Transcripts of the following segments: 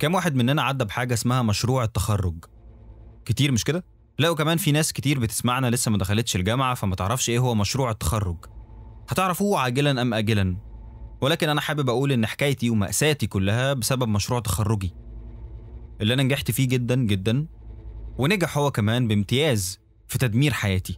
كام واحد مننا عدى بحاجة اسمها مشروع التخرج كتير مش كده؟ لا وكمان في ناس كتير بتسمعنا لسه ما دخلتش الجامعة فما تعرفش ايه هو مشروع التخرج هتعرفوه عاجلا أم آجلا ولكن أنا حابب أقول إن حكايتي ومأساتي كلها بسبب مشروع تخرجي اللي أنا نجحت فيه جدا جدا ونجح هو كمان بامتياز في تدمير حياتي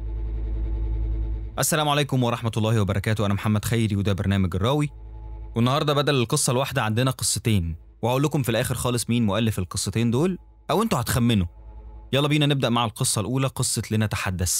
السلام عليكم ورحمة الله وبركاته أنا محمد خيري وده برنامج الراوي والنهاردة بدل القصة الواحدة عندنا قصتين وهقول لكم في الآخر خالص مين مؤلف القصتين دول أو أنتوا هتخمنوا يلا بينا نبدأ مع القصة الأولى قصة لنتحدث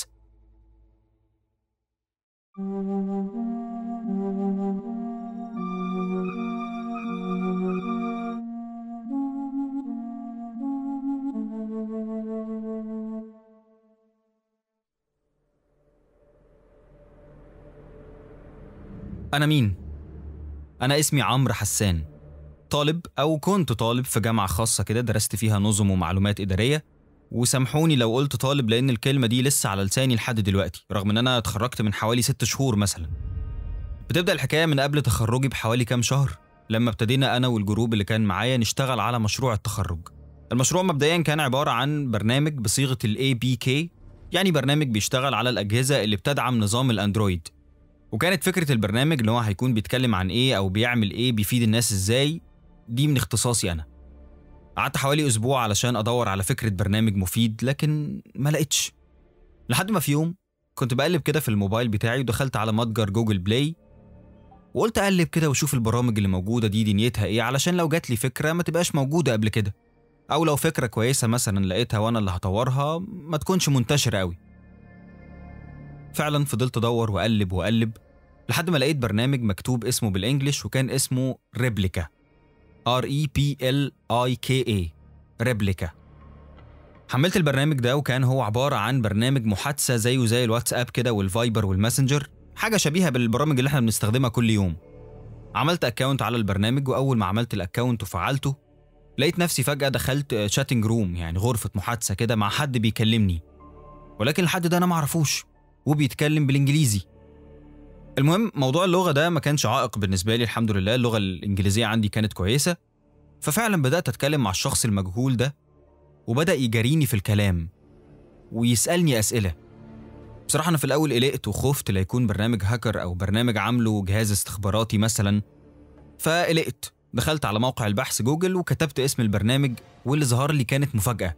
أنا مين؟ أنا اسمي عمرو حسان طالب أو كنت طالب في جامعة خاصة كده درست فيها نظم ومعلومات إدارية وسامحوني لو قلت طالب لأن الكلمة دي لسه على لساني لحد دلوقتي رغم إن أنا اتخرجت من حوالي ست شهور مثلا بتبدأ الحكاية من قبل تخرجي بحوالي كام شهر لما ابتدينا أنا والجروب اللي كان معايا نشتغل على مشروع التخرج المشروع مبدئيا كان عبارة عن برنامج بصيغة ال APK يعني برنامج بيشتغل على الأجهزة اللي بتدعم نظام الأندرويد وكانت فكرة البرنامج إن هو هيكون بيتكلم عن إيه أو بيعمل إيه بيفيد الناس إزاي دي من اختصاصي أنا قعدت حوالي أسبوع علشان أدور على فكرة برنامج مفيد لكن ما لقيتش لحد ما في يوم كنت بقلب كده في الموبايل بتاعي ودخلت على متجر جوجل بلاي وقلت أقلب كده وأشوف البرامج اللي موجودة دي دنيتها إيه علشان لو جات لي فكرة ما تبقاش موجودة قبل كده أو لو فكرة كويسة مثلا لقيتها وأنا اللي هطورها ما تكونش منتشرة أوي فعلا فضلت أدور وأقلب وأقلب لحد ما لقيت برنامج مكتوب اسمه بالإنجلش وكان اسمه ريبليكا R E P L I K A ريبليكا حملت البرنامج ده وكان هو عبارة عن برنامج محادثة زيه زي الواتساب كده والفايبر والماسنجر حاجة شبيهة بالبرامج اللي احنا بنستخدمها كل يوم عملت اكونت على البرنامج واول ما عملت الاكونت وفعلته لقيت نفسي فجأة دخلت شاتنج روم يعني غرفة محادثة كده مع حد بيكلمني ولكن الحد ده انا معرفوش وبيتكلم بالانجليزي المهم موضوع اللغة ده ما كانش عائق بالنسبة لي الحمد لله اللغة الإنجليزية عندي كانت كويسة ففعلا بدأت أتكلم مع الشخص المجهول ده وبدأ يجاريني في الكلام ويسألني أسئلة بصراحة أنا في الأول قلقت وخفت لا يكون برنامج هاكر أو برنامج عامله جهاز استخباراتي مثلا فقلقت دخلت على موقع البحث جوجل وكتبت اسم البرنامج واللي ظهر لي كانت مفاجأة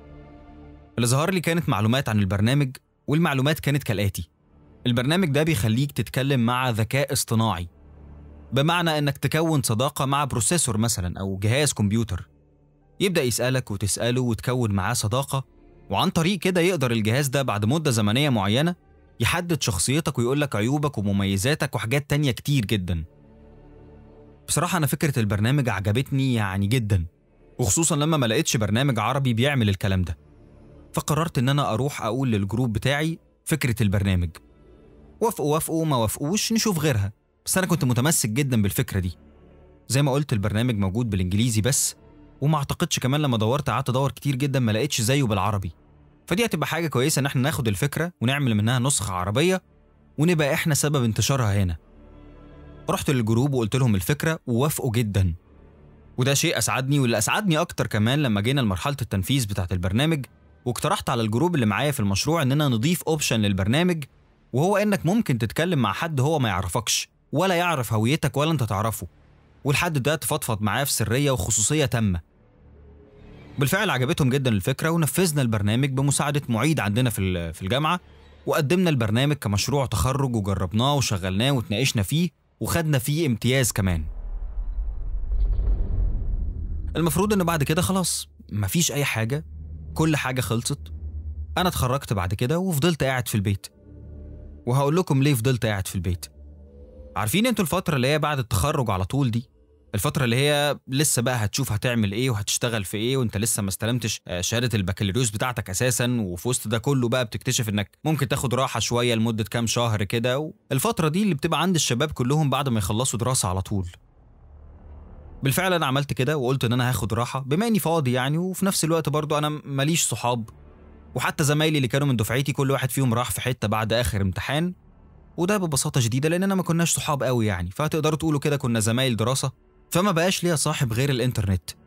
اللي ظهر لي كانت معلومات عن البرنامج والمعلومات كانت كالآتي البرنامج ده بيخليك تتكلم مع ذكاء اصطناعي بمعنى انك تكون صداقة مع بروسيسور مثلا او جهاز كمبيوتر يبدأ يسألك وتسأله وتكون معاه صداقة وعن طريق كده يقدر الجهاز ده بعد مدة زمنية معينة يحدد شخصيتك ويقولك عيوبك ومميزاتك وحاجات تانية كتير جدا بصراحة أنا فكرة البرنامج عجبتني يعني جدا وخصوصا لما ما لقيتش برنامج عربي بيعمل الكلام ده فقررت إن أنا أروح أقول للجروب بتاعي فكرة البرنامج وافقوا وافقوا ما وافقوش نشوف غيرها بس انا كنت متمسك جدا بالفكره دي زي ما قلت البرنامج موجود بالانجليزي بس وما اعتقدش كمان لما دورت قعدت ادور كتير جدا ما لقيتش زيه بالعربي فدي هتبقى حاجه كويسه ان احنا ناخد الفكره ونعمل منها نسخه عربيه ونبقى احنا سبب انتشارها هنا رحت للجروب وقلت لهم الفكره ووافقوا جدا وده شيء اسعدني واللي اسعدني اكتر كمان لما جينا لمرحله التنفيذ بتاعه البرنامج واقترحت على الجروب اللي معايا في المشروع اننا نضيف اوبشن للبرنامج وهو انك ممكن تتكلم مع حد هو ما يعرفكش ولا يعرف هويتك ولا انت تعرفه والحد ده تفضفض معاه في سريه وخصوصيه تامه بالفعل عجبتهم جدا الفكره ونفذنا البرنامج بمساعده معيد عندنا في في الجامعه وقدمنا البرنامج كمشروع تخرج وجربناه وشغلناه وتناقشنا فيه وخدنا فيه امتياز كمان المفروض ان بعد كده خلاص مفيش اي حاجه كل حاجه خلصت انا اتخرجت بعد كده وفضلت قاعد في البيت وهقول لكم ليه فضلت قاعد في البيت عارفين انتوا الفترة اللي هي بعد التخرج على طول دي الفترة اللي هي لسه بقى هتشوف هتعمل ايه وهتشتغل في ايه وانت لسه ما استلمتش شهادة البكالوريوس بتاعتك اساسا وفي وسط ده كله بقى بتكتشف انك ممكن تاخد راحة شوية لمدة كام شهر كده الفترة دي اللي بتبقى عند الشباب كلهم بعد ما يخلصوا دراسة على طول بالفعل انا عملت كده وقلت ان انا هاخد راحة بما اني فاضي يعني وفي نفس الوقت برضو انا ماليش صحاب وحتى زمايلي اللي كانوا من دفعتي كل واحد فيهم راح في حته بعد اخر امتحان وده ببساطه شديده لاننا ما كناش صحاب قوي يعني فتقدروا تقولوا كده كنا زمايل دراسه فما بقاش ليا صاحب غير الانترنت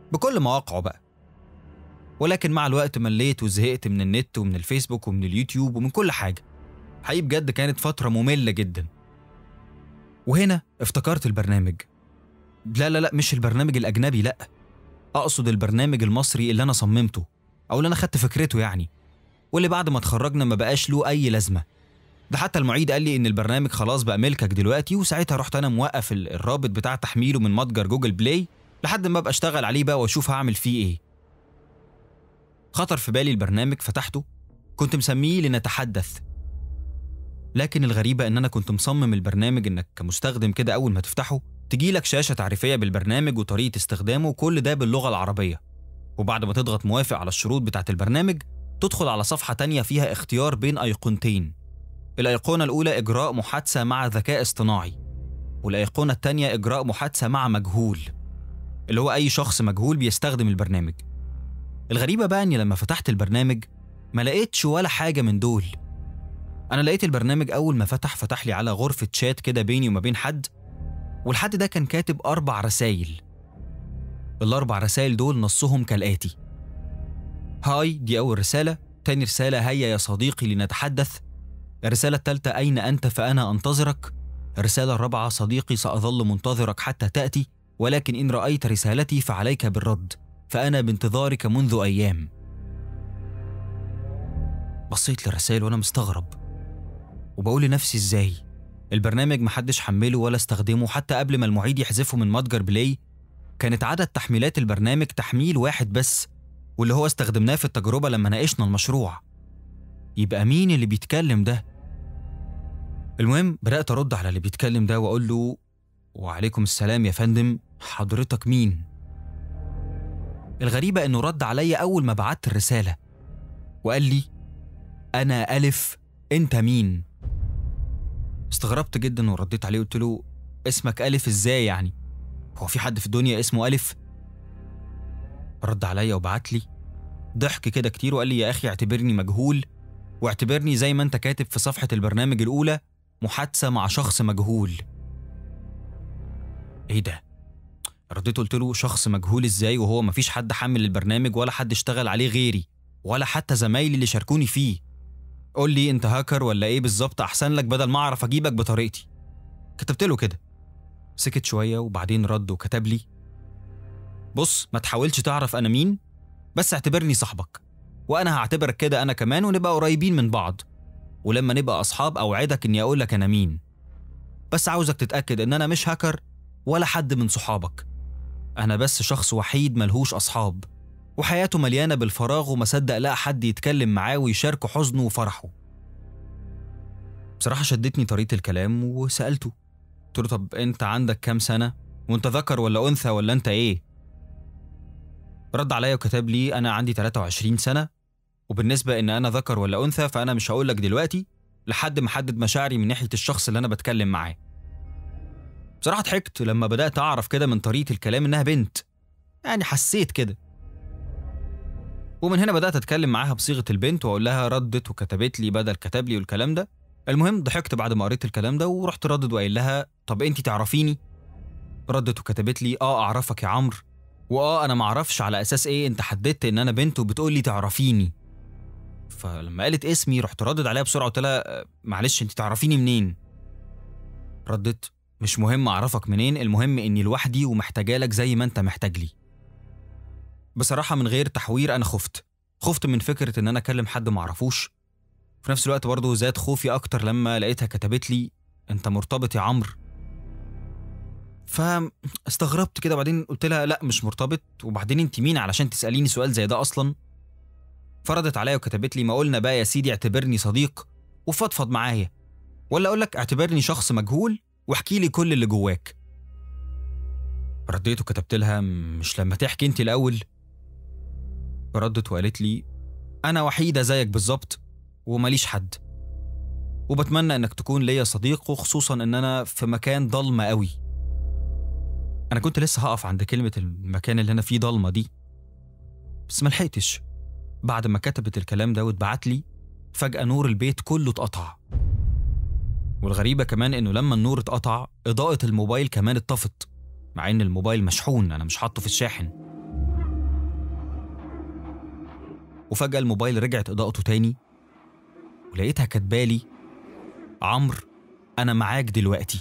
بكل مواقعه بقى ولكن مع الوقت مليت وزهقت من النت ومن الفيسبوك ومن اليوتيوب ومن كل حاجة حقيقي بجد كانت فترة مملة جدا وهنا افتكرت البرنامج لا لا لا مش البرنامج الأجنبي لا أقصد البرنامج المصري اللي أنا صممته أو اللي أنا خدت فكرته يعني واللي بعد ما اتخرجنا ما بقاش له أي لازمة ده حتى المعيد قال لي إن البرنامج خلاص بقى ملكك دلوقتي وساعتها رحت أنا موقف ال- الرابط بتاع تحميله من متجر جوجل بلاي لحد ما أبقى أشتغل عليه بقى وأشوف هعمل فيه إيه خطر في بالي البرنامج فتحته كنت مسميه لنتحدث لكن الغريبة إن أنا كنت مصمم البرنامج إنك كمستخدم كده أول ما تفتحه تجيلك شاشة تعريفية بالبرنامج وطريقة استخدامه وكل ده باللغة العربية وبعد ما تضغط موافق على الشروط بتاعة البرنامج تدخل على صفحة تانية فيها اختيار بين أيقونتين الأيقونة الأولى إجراء محادثة مع ذكاء اصطناعي والأيقونة التانية إجراء محادثة مع مجهول اللي هو أي شخص مجهول بيستخدم البرنامج الغريبة بقى إني لما فتحت البرنامج ما لقيتش ولا حاجة من دول أنا لقيت البرنامج أول ما فتح فتح لي على غرفة شات كده بيني وما بين حد والحد ده كان كاتب أربع رسايل الأربع رسايل دول نصهم كالآتي هاي دي أول رسالة تاني رسالة هيا يا صديقي لنتحدث الرسالة الثالثة أين أنت فأنا أنتظرك الرسالة الرابعة صديقي سأظل منتظرك حتى تأتي ولكن إن رأيت رسالتي فعليك بالرد فأنا بانتظارك منذ أيام بصيت للرسائل وأنا مستغرب وبقول لنفسي إزاي البرنامج محدش حمله ولا استخدمه حتى قبل ما المعيد يحذفه من متجر بلاي كانت عدد تحميلات البرنامج تحميل واحد بس واللي هو استخدمناه في التجربة لما ناقشنا المشروع يبقى مين اللي بيتكلم ده؟ المهم بدأت أرد على اللي بيتكلم ده وأقول له وعليكم السلام يا فندم حضرتك مين؟ الغريبة إنه رد عليا أول ما بعت الرسالة وقال لي أنا ألف أنت مين؟ استغربت جدا ورديت عليه وقلت له اسمك ألف إزاي يعني؟ هو في حد في الدنيا اسمه ألف؟ رد عليا وبعت لي ضحك كده كتير وقال لي يا أخي اعتبرني مجهول واعتبرني زي ما أنت كاتب في صفحة البرنامج الأولى محادثة مع شخص مجهول إيه ده؟ رديت قلت له شخص مجهول إزاي وهو مفيش حد حمل البرنامج ولا حد اشتغل عليه غيري ولا حتى زمايلي اللي شاركوني فيه قول لي انت هاكر ولا ايه بالظبط احسن لك بدل ما اعرف اجيبك بطريقتي كتبت له كده سكت شويه وبعدين رد وكتب لي بص ما تحاولش تعرف انا مين بس اعتبرني صاحبك وانا هعتبرك كده انا كمان ونبقى قريبين من بعض ولما نبقى اصحاب اوعدك اني اقول لك انا مين بس عاوزك تتاكد ان انا مش هاكر ولا حد من صحابك انا بس شخص وحيد ملهوش اصحاب وحياته مليانه بالفراغ وما صدق لقى حد يتكلم معاه ويشاركه حزنه وفرحه بصراحه شدتني طريقه الكلام وسالته قلت له طب انت عندك كام سنه وانت ذكر ولا انثى ولا انت ايه رد عليا وكتب لي انا عندي 23 سنه وبالنسبه ان انا ذكر ولا انثى فانا مش هقول لك دلوقتي لحد ما احدد مشاعري من ناحيه الشخص اللي انا بتكلم معاه بصراحه ضحكت لما بدات اعرف كده من طريقه الكلام انها بنت يعني حسيت كده ومن هنا بدات اتكلم معاها بصيغه البنت واقول لها ردت وكتبت لي بدل كتب لي والكلام ده المهم ضحكت بعد ما قريت الكلام ده ورحت ردد وقايل لها طب انت تعرفيني ردت وكتبت لي اه اعرفك يا عمرو واه انا معرفش على اساس ايه انت حددت ان انا بنت وبتقول لي تعرفيني فلما قالت اسمي رحت ردد عليها بسرعه قلت لها آه، معلش انت تعرفيني منين ردت مش مهم اعرفك منين المهم اني لوحدي ومحتاجالك زي ما انت محتاج لي بصراحه من غير تحوير انا خفت خفت من فكره ان انا اكلم حد معرفوش في نفس الوقت برضه زاد خوفي اكتر لما لقيتها كتبت لي انت مرتبط يا عمرو فاستغربت كده وبعدين قلت لها لا مش مرتبط وبعدين انت مين علشان تساليني سؤال زي ده اصلا فردت عليا وكتبت لي ما قلنا بقى يا سيدي اعتبرني صديق وفضفض معايا ولا اقول لك اعتبرني شخص مجهول واحكي لي كل اللي جواك رديت وكتبت لها مش لما تحكي انت الاول ردت وقالت لي انا وحيده زيك بالظبط ومليش حد وبتمنى انك تكون ليا صديق وخصوصا ان انا في مكان ضلمه قوي انا كنت لسه هقف عند كلمه المكان اللي انا فيه ضلمه دي بس ملحقتش بعد ما كتبت الكلام ده واتبعت لي فجاه نور البيت كله اتقطع والغريبه كمان انه لما النور اتقطع اضاءه الموبايل كمان اتطفت مع ان الموبايل مشحون انا مش حاطه في الشاحن وفجأة الموبايل رجعت إضاءته تاني ولقيتها كاتبالي عمرو أنا معاك دلوقتي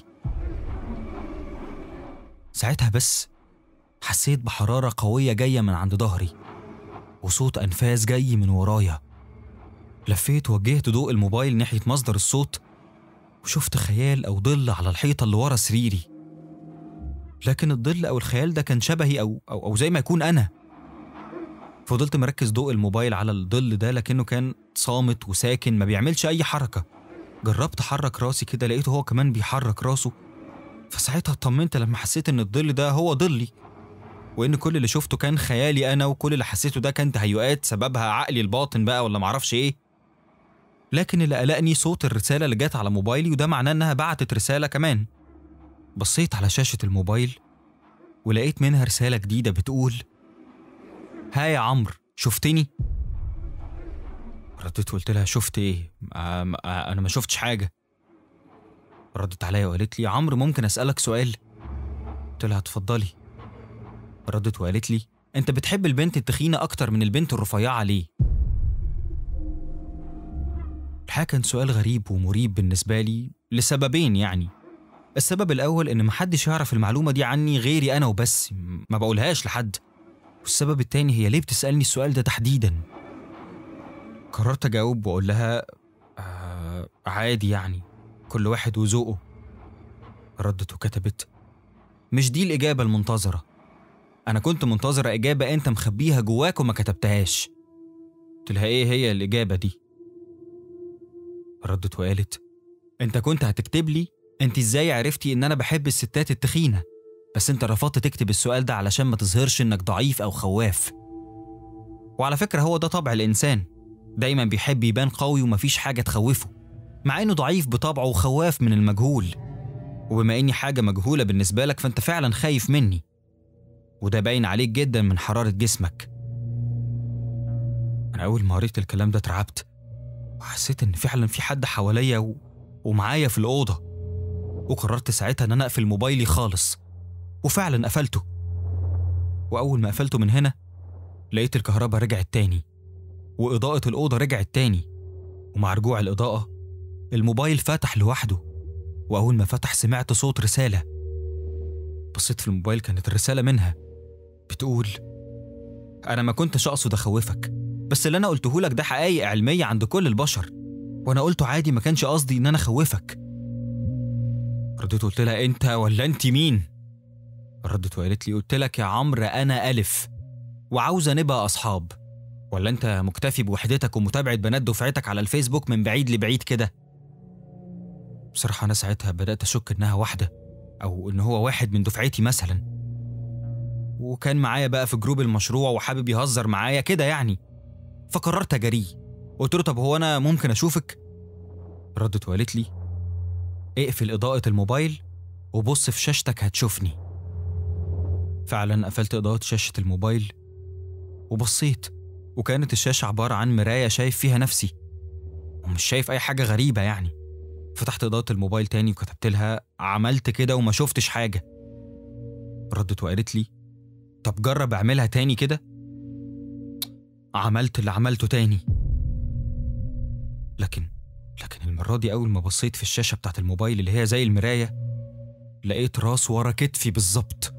ساعتها بس حسيت بحرارة قوية جاية من عند ظهري وصوت أنفاس جاي من ورايا لفيت ووجهت ضوء الموبايل ناحية مصدر الصوت وشفت خيال أو ظل على الحيطة اللي ورا سريري لكن الظل أو الخيال ده كان شبهي أو, أو, أو زي ما يكون أنا فضلت مركز ضوء الموبايل على الظل ده لكنه كان صامت وساكن ما بيعملش أي حركة جربت أحرك راسي كده لقيته هو كمان بيحرك راسه فساعتها اطمنت لما حسيت إن الظل ده هو ظلي وإن كل اللي شفته كان خيالي أنا وكل اللي حسيته ده كان تهيؤات سببها عقلي الباطن بقى ولا معرفش إيه لكن اللي قلقني صوت الرسالة اللي جت على موبايلي وده معناه إنها بعتت رسالة كمان بصيت على شاشة الموبايل ولقيت منها رسالة جديدة بتقول ها يا عمرو شفتني؟ رديت وقلت لها شفت ايه؟ آه آه انا ما شفتش حاجة ردت عليا وقالت لي عمرو ممكن اسألك سؤال؟ قلت لها اتفضلي ردت وقالت لي انت بتحب البنت التخينة اكتر من البنت الرفيعة ليه؟ الحقيقة كان سؤال غريب ومريب بالنسبة لي لسببين يعني السبب الأول إن محدش يعرف المعلومة دي عني غيري أنا وبس ما بقولهاش لحد والسبب التاني هي ليه بتسألني السؤال ده تحديدا قررت أجاوب وأقول لها آه عادي يعني كل واحد وذوقه ردت وكتبت مش دي الإجابة المنتظرة أنا كنت منتظرة إجابة أنت مخبيها جواك وما كتبتهاش قلت لها إيه هي الإجابة دي ردت وقالت انت كنت هتكتب لي انت ازاي عرفتي ان انا بحب الستات التخينه بس انت رفضت تكتب السؤال ده علشان ما تظهرش انك ضعيف او خواف وعلى فكره هو ده طبع الانسان دايما بيحب يبان قوي ومفيش حاجه تخوفه مع انه ضعيف بطبعه وخواف من المجهول وبما اني حاجه مجهوله بالنسبه لك فانت فعلا خايف مني وده باين عليك جدا من حراره جسمك انا اول ما قريت الكلام ده اترعبت وحسيت ان فعلا في حد حواليا و... ومعايا في الاوضه وقررت ساعتها ان انا اقفل موبايلي خالص وفعلا قفلته واول ما قفلته من هنا لقيت الكهرباء رجعت تاني واضاءه الاوضه رجعت تاني ومع رجوع الاضاءه الموبايل فتح لوحده واول ما فتح سمعت صوت رساله بصيت في الموبايل كانت الرساله منها بتقول انا ما كنتش اقصد اخوفك بس اللي انا قلته لك ده حقائق علميه عند كل البشر وانا قلته عادي ما كانش قصدي ان انا اخوفك رديت قلت لها انت ولا انت مين ردت وقالت لي قلت لك يا عمرو انا الف وعاوزه نبقى اصحاب ولا انت مكتفي بوحدتك ومتابعه بنات دفعتك على الفيسبوك من بعيد لبعيد كده بصراحه انا ساعتها بدات اشك انها واحده او ان هو واحد من دفعتي مثلا وكان معايا بقى في جروب المشروع وحابب يهزر معايا كده يعني فقررت اجاريه قلت له طب هو انا ممكن اشوفك ردت وقالت لي اقفل اضاءه الموبايل وبص في شاشتك هتشوفني فعلا قفلت اضاءه شاشه الموبايل وبصيت وكانت الشاشه عباره عن مرايه شايف فيها نفسي ومش شايف اي حاجه غريبه يعني فتحت اضاءه الموبايل تاني وكتبت لها عملت كده وما شفتش حاجه ردت وقالت لي طب جرب اعملها تاني كده عملت اللي عملته تاني لكن لكن المرة دي أول ما بصيت في الشاشة بتاعت الموبايل اللي هي زي المراية لقيت راس ورا كتفي بالظبط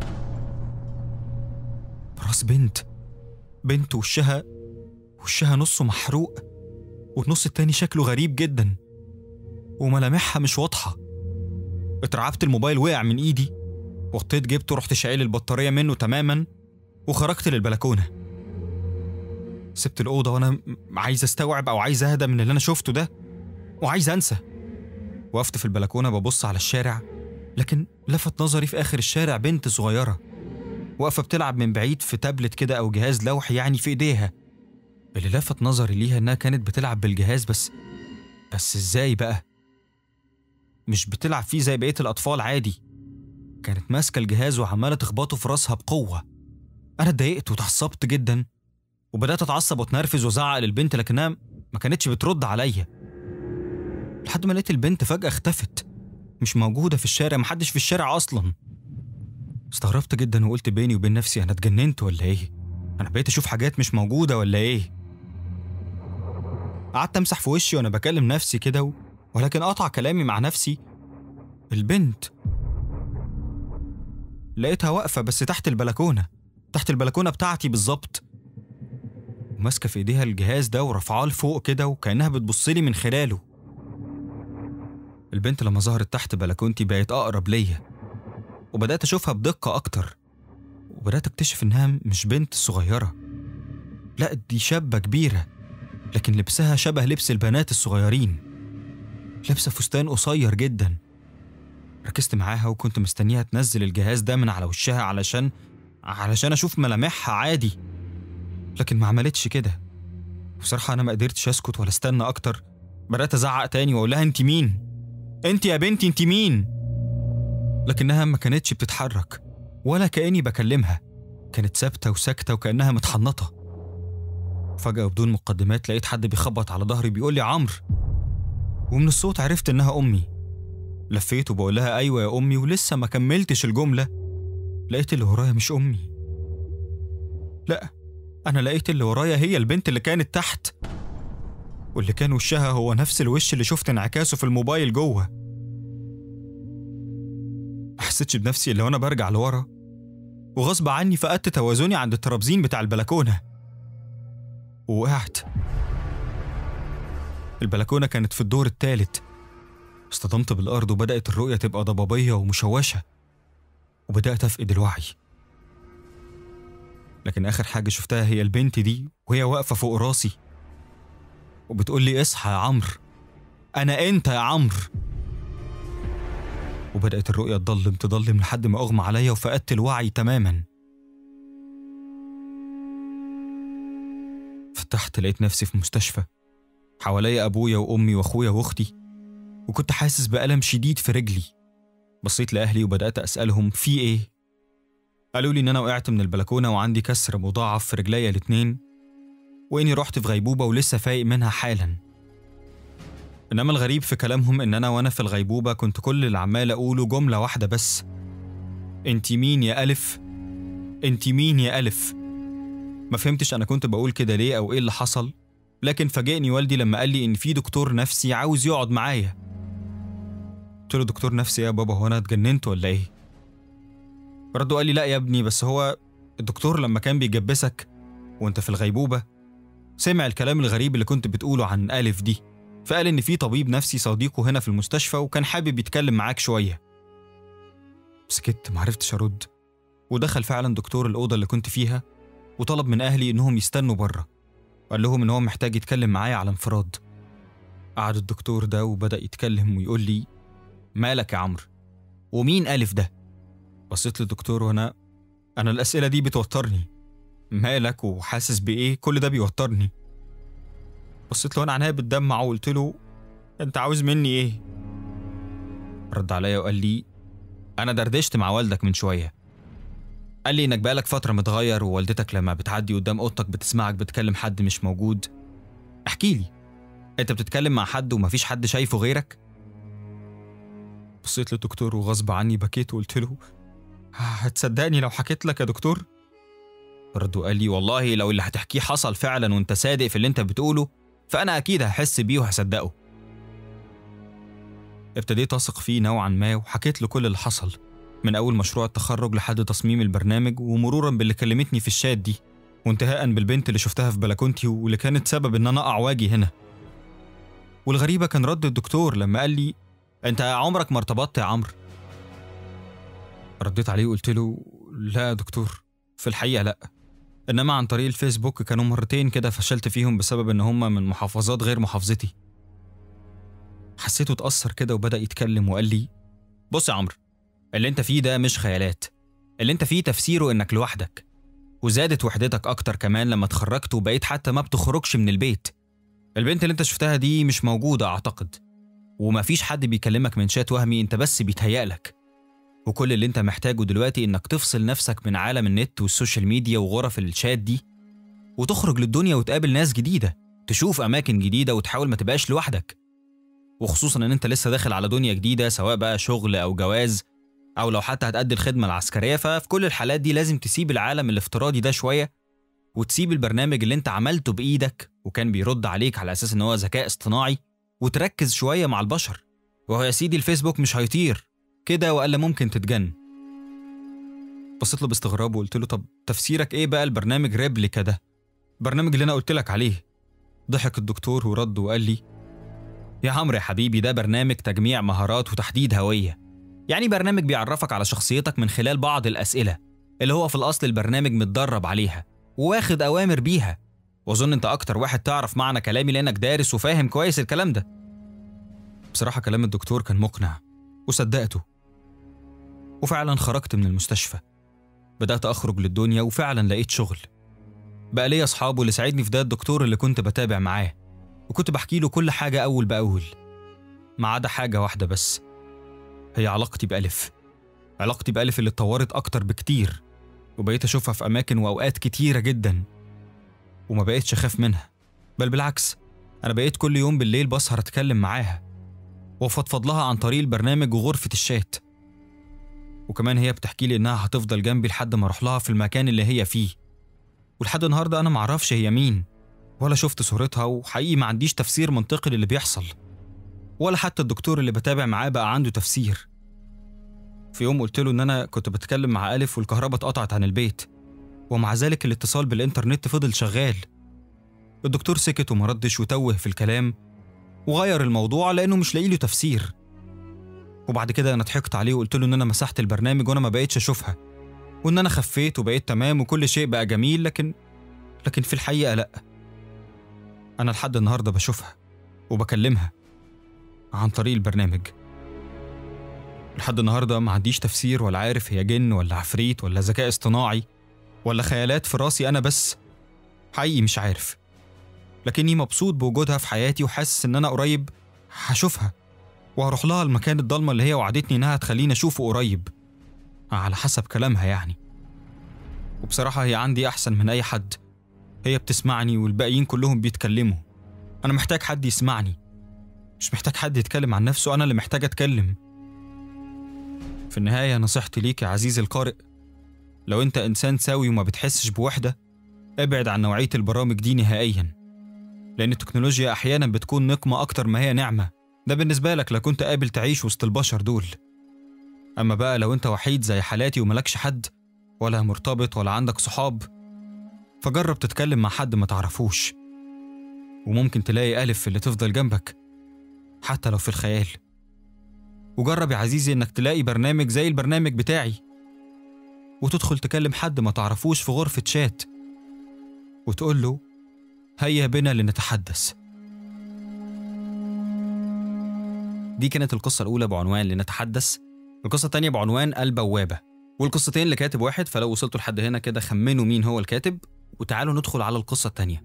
راس بنت بنت وشها وشها نصه محروق والنص التاني شكله غريب جدا وملامحها مش واضحة اترعبت الموبايل وقع من ايدي وطيت جبته رحت شايل البطارية منه تماما وخرجت للبلكونة سبت الأوضة وأنا م- عايز أستوعب أو عايز أهدى من اللي أنا شفته ده وعايز أنسى وقفت في البلكونة ببص على الشارع لكن لفت نظري في آخر الشارع بنت صغيرة واقفة بتلعب من بعيد في تابلت كده أو جهاز لوحي يعني في إيديها اللي لفت نظري ليها إنها كانت بتلعب بالجهاز بس بس إزاي بقى؟ مش بتلعب فيه زي بقية الأطفال عادي كانت ماسكة الجهاز وعمالة تخبطه في راسها بقوة أنا اتضايقت واتعصبت جدا وبدأت أتعصب وأتنرفز وأزعق للبنت لكنها ما كانتش بترد عليا لحد ما لقيت البنت فجأة اختفت مش موجودة في الشارع محدش في الشارع أصلا استغربت جدا وقلت بيني وبين نفسي أنا اتجننت ولا إيه؟ أنا بقيت أشوف حاجات مش موجودة ولا إيه؟ قعدت امسح في وشي وانا بكلم نفسي كده و... ولكن قطع كلامي مع نفسي البنت لقيتها واقفة بس تحت البلكونة تحت البلكونة بتاعتي بالظبط وماسكة في ايديها الجهاز ده ورفعاه لفوق كده وكأنها بتبصلي من خلاله البنت لما ظهرت تحت بلكونتي بقت أقرب ليا وبدأت أشوفها بدقة أكتر وبدأت أكتشف إنها مش بنت صغيرة لا دي شابة كبيرة لكن لبسها شبه لبس البنات الصغيرين لابسة فستان قصير جدا ركزت معاها وكنت مستنيها تنزل الجهاز ده من على وشها علشان علشان أشوف ملامحها عادي لكن ما عملتش كده بصراحة أنا ما قدرتش أسكت ولا استنى أكتر بدأت أزعق تاني وأقول لها أنت مين؟ أنت يا بنتي أنت مين؟ لكنها ما كانتش بتتحرك ولا كأني بكلمها كانت ثابتة وساكتة وكأنها متحنطة فجأة وبدون مقدمات لقيت حد بيخبط على ظهري بيقول لي عمرو ومن الصوت عرفت إنها أمي لفيت وبقول لها أيوة يا أمي ولسه ما كملتش الجملة لقيت اللي ورايا مش أمي لأ أنا لقيت اللي ورايا هي البنت اللي كانت تحت واللي كان وشها هو نفس الوش اللي شفت انعكاسه في الموبايل جوه ما حسيتش بنفسي إلا وأنا برجع لورا وغصب عني فقدت توازني عند الترابزين بتاع البلكونة ووقعت البلكونة كانت في الدور التالت اصطدمت بالأرض وبدأت الرؤية تبقى ضبابية ومشوشة وبدأت أفقد الوعي لكن آخر حاجة شفتها هي البنت دي وهي واقفة فوق راسي وبتقول لي اصحى يا عمرو أنا أنت يا عمرو وبدأت الرؤية تضلم تضلم لحد ما أغمى عليا وفقدت الوعي تماما فتحت لقيت نفسي في مستشفى حواليا أبويا وأمي وأخويا وأختي وكنت حاسس بألم شديد في رجلي بصيت لأهلي وبدأت أسألهم في إيه قالوا لي إن أنا وقعت من البلكونة وعندي كسر مضاعف في رجليا الاتنين وإني رحت في غيبوبة ولسه فايق منها حالا إنما الغريب في كلامهم إن أنا وأنا في الغيبوبة كنت كل اللي عمال أقوله جملة واحدة بس أنت مين يا ألف؟ أنت مين يا ألف؟ ما فهمتش أنا كنت بقول كده ليه أو إيه اللي حصل لكن فاجئني والدي لما قال لي إن في دكتور نفسي عاوز يقعد معايا قلت له دكتور نفسي يا بابا هو أنا اتجننت ولا إيه؟ رده قال لي لا يا ابني بس هو الدكتور لما كان بيجبسك وانت في الغيبوبة سمع الكلام الغريب اللي كنت بتقوله عن ألف دي فقال إن في طبيب نفسي صديقه هنا في المستشفى وكان حابب يتكلم معاك شوية سكت معرفتش أرد ودخل فعلا دكتور الأوضة اللي كنت فيها وطلب من أهلي إنهم يستنوا بره وقال لهم إن هو محتاج يتكلم معايا على انفراد قعد الدكتور ده وبدأ يتكلم ويقول لي مالك يا عمرو ومين ألف ده بصيت للدكتور وأنا أنا الأسئلة دي بتوترني مالك وحاسس بإيه كل ده بيوترني بصيت له أنا عينيا بتدمع وقلت له أنت عاوز مني إيه رد عليا وقال لي أنا دردشت مع والدك من شوية قال لي إنك بقالك فترة متغير ووالدتك لما بتعدي قدام أوضتك بتسمعك بتكلم حد مش موجود احكي لي أنت بتتكلم مع حد ومفيش حد شايفه غيرك بصيت للدكتور وغصب عني بكيت وقلت له هتصدقني لو حكيت لك يا دكتور رد وقال لي والله لو اللي هتحكيه حصل فعلا وانت صادق في اللي انت بتقوله فانا اكيد هحس بيه وهصدقه ابتديت اثق فيه نوعا ما وحكيت له كل اللي حصل من اول مشروع التخرج لحد تصميم البرنامج ومرورا باللي كلمتني في الشات دي وانتهاء بالبنت اللي شفتها في بلكونتي واللي كانت سبب ان انا اقع واجي هنا والغريبه كان رد الدكتور لما قال لي انت عمرك ما ارتبطت يا عمرو رديت عليه وقلت له لا يا دكتور في الحقيقه لا انما عن طريق الفيسبوك كانوا مرتين كده فشلت فيهم بسبب ان هم من محافظات غير محافظتي حسيته اتأثر كده وبدأ يتكلم وقال لي بص يا عمرو اللي انت فيه ده مش خيالات اللي انت فيه تفسيره انك لوحدك وزادت وحدتك اكتر كمان لما اتخرجت وبقيت حتى ما بتخرجش من البيت البنت اللي انت شفتها دي مش موجودة اعتقد ومفيش حد بيكلمك من شات وهمي انت بس بيتهيألك وكل اللي انت محتاجه دلوقتي انك تفصل نفسك من عالم النت والسوشيال ميديا وغرف الشات دي وتخرج للدنيا وتقابل ناس جديدة تشوف أماكن جديدة وتحاول ما تبقاش لوحدك وخصوصا ان انت لسه داخل على دنيا جديدة سواء بقى شغل أو جواز أو لو حتى هتأدي الخدمة العسكرية ففي كل الحالات دي لازم تسيب العالم الافتراضي ده شوية وتسيب البرنامج اللي انت عملته بإيدك وكان بيرد عليك على أساس إن هو ذكاء اصطناعي وتركز شوية مع البشر وهو يا سيدي الفيسبوك مش هيطير كده وإلا ممكن تتجن بصيت له باستغراب وقلت له طب تفسيرك ايه بقى البرنامج ريبليكا ده البرنامج اللي انا قلت لك عليه ضحك الدكتور ورد وقال لي يا عمرو يا حبيبي ده برنامج تجميع مهارات وتحديد هوية يعني برنامج بيعرفك على شخصيتك من خلال بعض الأسئلة اللي هو في الأصل البرنامج متدرب عليها وواخد أوامر بيها وأظن أنت أكتر واحد تعرف معنى كلامي لأنك دارس وفاهم كويس الكلام ده بصراحة كلام الدكتور كان مقنع وصدقته وفعلا خرجت من المستشفى بدأت أخرج للدنيا وفعلا لقيت شغل بقى ليا أصحابه اللي ساعدني في ده الدكتور اللي كنت بتابع معاه وكنت بحكي له كل حاجة أول بأول ما عدا حاجة واحدة بس هي علاقتي بألف علاقتي بألف اللي اتطورت أكتر بكتير وبقيت أشوفها في أماكن وأوقات كتيرة جدا وما بقيتش أخاف منها بل بالعكس أنا بقيت كل يوم بالليل بسهر أتكلم معاها وأفضفض لها عن طريق البرنامج وغرفة الشات وكمان هي بتحكي لي إنها هتفضل جنبي لحد ما أروح لها في المكان اللي هي فيه ولحد النهاردة أنا معرفش هي مين ولا شفت صورتها وحقيقي ما عنديش تفسير منطقي للي بيحصل ولا حتى الدكتور اللي بتابع معاه بقى عنده تفسير في يوم قلت له إن أنا كنت بتكلم مع ألف والكهرباء اتقطعت عن البيت ومع ذلك الاتصال بالإنترنت فضل شغال الدكتور سكت وما ردش وتوه في الكلام وغير الموضوع لأنه مش لاقي له تفسير وبعد كده أنا ضحكت عليه وقلت له إن أنا مسحت البرنامج وأنا ما بقيتش أشوفها وإن أنا خفيت وبقيت تمام وكل شيء بقى جميل لكن لكن في الحقيقة لأ أنا لحد النهاردة بشوفها وبكلمها عن طريق البرنامج لحد النهاردة ما عنديش تفسير ولا عارف هي جن ولا عفريت ولا ذكاء اصطناعي ولا خيالات في راسي أنا بس حقيقي مش عارف لكني مبسوط بوجودها في حياتي وحاسس إن أنا قريب هشوفها وهروح لها المكان الضلمة اللي هي وعدتني إنها تخليني أشوفه قريب على حسب كلامها يعني وبصراحة هي عندي أحسن من أي حد هي بتسمعني والباقيين كلهم بيتكلموا أنا محتاج حد يسمعني مش محتاج حد يتكلم عن نفسه أنا اللي محتاج أتكلم في النهاية نصيحتي ليك يا عزيزي القارئ لو أنت إنسان سوي وما بتحسش بوحدة ابعد عن نوعية البرامج دي نهائيا لأن التكنولوجيا أحيانا بتكون نقمة أكتر ما هي نعمة ده بالنسبة لك لو كنت قابل تعيش وسط البشر دول أما بقى لو أنت وحيد زي حالاتي وملكش حد ولا مرتبط ولا عندك صحاب فجرب تتكلم مع حد ما تعرفوش وممكن تلاقي ألف اللي تفضل جنبك حتى لو في الخيال وجرب يا عزيزي إنك تلاقي برنامج زي البرنامج بتاعي وتدخل تكلم حد ما تعرفوش في غرفة شات وتقول له هيا بنا لنتحدث دي كانت القصة الأولى بعنوان لنتحدث القصة التانية بعنوان البوابة والقصتين لكاتب واحد فلو وصلتوا لحد هنا كده خمنوا مين هو الكاتب وتعالوا ندخل على القصة التانية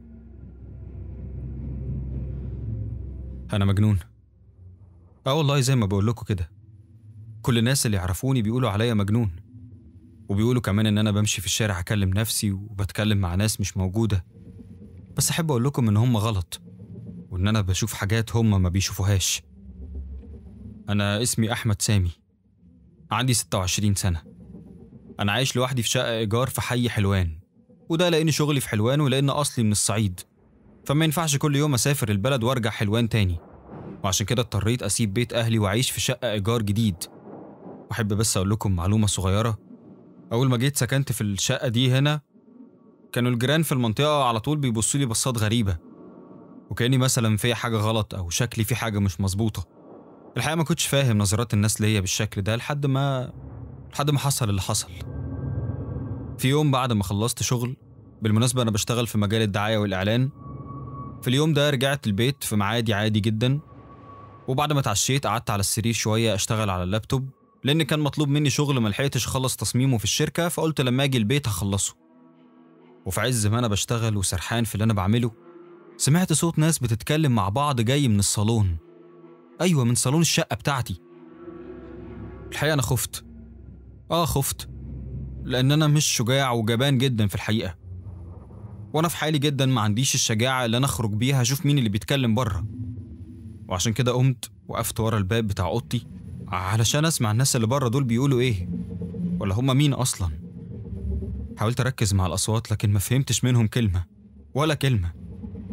أنا مجنون آه والله زي ما بقول لكم كده كل الناس اللي يعرفوني بيقولوا عليا مجنون وبيقولوا كمان إن أنا بمشي في الشارع أكلم نفسي وبتكلم مع ناس مش موجودة بس أحب أقول لكم إن هم غلط وإن أنا بشوف حاجات هم ما بيشوفوهاش أنا اسمي أحمد سامي عندي 26 سنة أنا عايش لوحدي في شقة إيجار في حي حلوان وده لأن شغلي في حلوان ولأن أصلي من الصعيد فما ينفعش كل يوم أسافر البلد وأرجع حلوان تاني وعشان كده اضطريت أسيب بيت أهلي وأعيش في شقة إيجار جديد وأحب بس أقول لكم معلومة صغيرة أول ما جيت سكنت في الشقة دي هنا كانوا الجيران في المنطقة على طول بيبصوا لي بصات غريبة وكأني مثلا في حاجة غلط أو شكلي في حاجة مش مظبوطة الحقيقة ما كنتش فاهم نظرات الناس ليا بالشكل ده لحد ما لحد ما حصل اللي حصل في يوم بعد ما خلصت شغل بالمناسبة أنا بشتغل في مجال الدعاية والإعلان في اليوم ده رجعت البيت في معادي عادي جدا وبعد ما اتعشيت قعدت على السرير شوية أشتغل على اللابتوب لأن كان مطلوب مني شغل ما لحقتش أخلص تصميمه في الشركة فقلت لما أجي البيت هخلصه وفي عز ما أنا بشتغل وسرحان في اللي أنا بعمله سمعت صوت ناس بتتكلم مع بعض جاي من الصالون أيوة من صالون الشقة بتاعتي الحقيقة أنا خفت آه خفت لأن أنا مش شجاع وجبان جدا في الحقيقة وأنا في حالي جدا ما عنديش الشجاعة اللي أنا أخرج بيها أشوف مين اللي بيتكلم بره وعشان كده قمت وقفت ورا الباب بتاع أوضتي علشان أسمع الناس اللي بره دول بيقولوا إيه ولا هما مين أصلا حاولت أركز مع الأصوات لكن ما فهمتش منهم كلمة ولا كلمة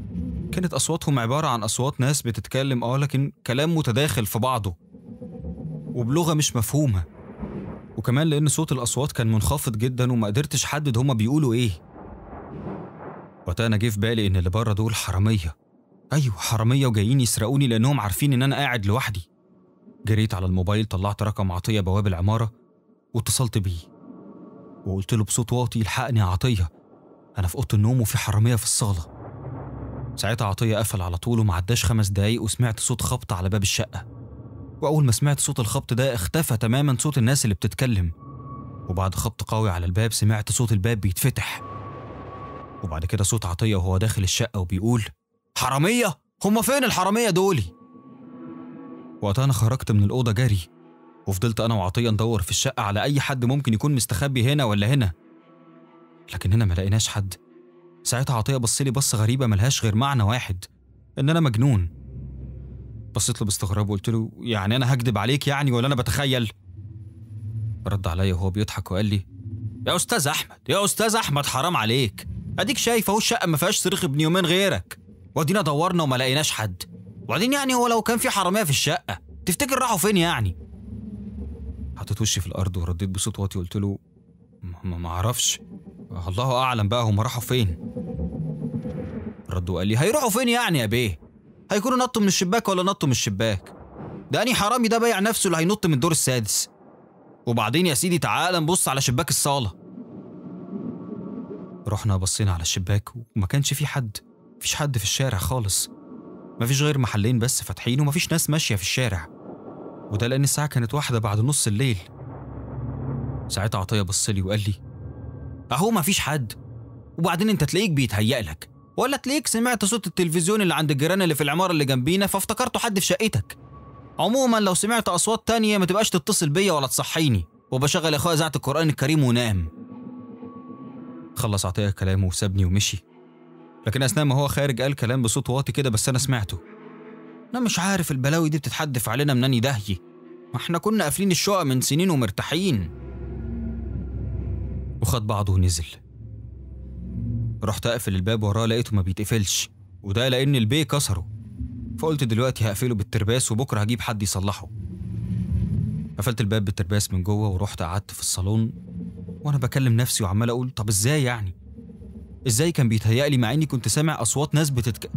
كانت أصواتهم عبارة عن أصوات ناس بتتكلم آه لكن كلام متداخل في بعضه وبلغة مش مفهومة وكمان لأن صوت الأصوات كان منخفض جدا وما قدرتش أحدد هما بيقولوا إيه وقتها أنا جه في بالي إن اللي بره دول حرامية أيوة حرامية وجايين يسرقوني لأنهم عارفين إن أنا قاعد لوحدي جريت على الموبايل طلعت رقم عطية بواب العمارة واتصلت بيه وقلت له بصوت واطي الحقني يا عطية أنا في أوضة النوم وفي حرامية في الصالة ساعتها عطية قفل على طول وما عداش خمس دقايق وسمعت صوت خبط على باب الشقة وأول ما سمعت صوت الخبط ده اختفى تماما صوت الناس اللي بتتكلم وبعد خبط قوي على الباب سمعت صوت الباب بيتفتح وبعد كده صوت عطية وهو داخل الشقة وبيقول حرامية هما فين الحرامية دولي وقتها أنا خرجت من الأوضة جري وفضلت أنا وعطية ندور في الشقة على أي حد ممكن يكون مستخبي هنا ولا هنا لكننا ما لقيناش حد ساعتها عطية بصلي بصة غريبة ملهاش غير معنى واحد إن أنا مجنون بصيت له باستغراب وقلت له يعني أنا هكدب عليك يعني ولا أنا بتخيل رد عليا وهو بيضحك وقال لي يا أستاذ أحمد يا أستاذ أحمد حرام عليك أديك شايف أهو الشقة ما فيهاش صريخ ابن يومين غيرك وادينا دورنا وما لقيناش حد وبعدين يعني هو لو كان في حرامية في الشقة تفتكر راحوا فين يعني حطيت وشي في الأرض ورديت بصوت واطي وقلت له ما ما اعرفش الله اعلم بقى هم راحوا فين رد وقال لي هيروحوا فين يعني يا بيه هيكونوا نطوا من الشباك ولا نطوا من الشباك ده اني حرامي ده بايع نفسه اللي هينط من الدور السادس وبعدين يا سيدي تعالى نبص على شباك الصالة رحنا بصينا على الشباك وما كانش في حد مفيش حد في الشارع خالص مفيش غير محلين بس فاتحين ومفيش ناس ماشية في الشارع وده لأن الساعة كانت واحدة بعد نص الليل ساعتها عطية بصلي وقال لي أهو مفيش حد وبعدين أنت تلاقيك بيتهيأ لك ولا تلاقيك سمعت صوت التلفزيون اللي عند الجيران اللي في العمارة اللي جنبينا فافتكرته حد في شقتك عموما لو سمعت أصوات تانية ما تبقاش تتصل بيا ولا تصحيني وبشغل يا أخويا إذاعة القرآن الكريم ونام خلص عطية كلامه وسابني ومشي لكن أثناء ما هو خارج قال كلام بصوت واطي كده بس أنا سمعته أنا مش عارف البلاوي دي بتتحدف علينا من أني دهي ما احنا كنا قافلين الشقق من سنين ومرتاحين وخد بعضه ونزل رحت اقفل الباب وراه لقيته ما بيتقفلش وده لان البي كسره فقلت دلوقتي هقفله بالترباس وبكره هجيب حد يصلحه قفلت الباب بالترباس من جوه ورحت قعدت في الصالون وانا بكلم نفسي وعمال اقول طب ازاي يعني ازاي كان بيتهيألي مع اني كنت سامع اصوات ناس بتتك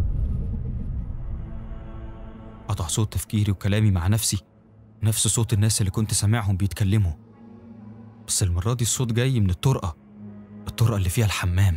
قطع صوت تفكيري وكلامي مع نفسي نفس صوت الناس اللي كنت سامعهم بيتكلموا بس المرة دي الصوت جاي من الطرقة الطرقة اللي فيها الحمام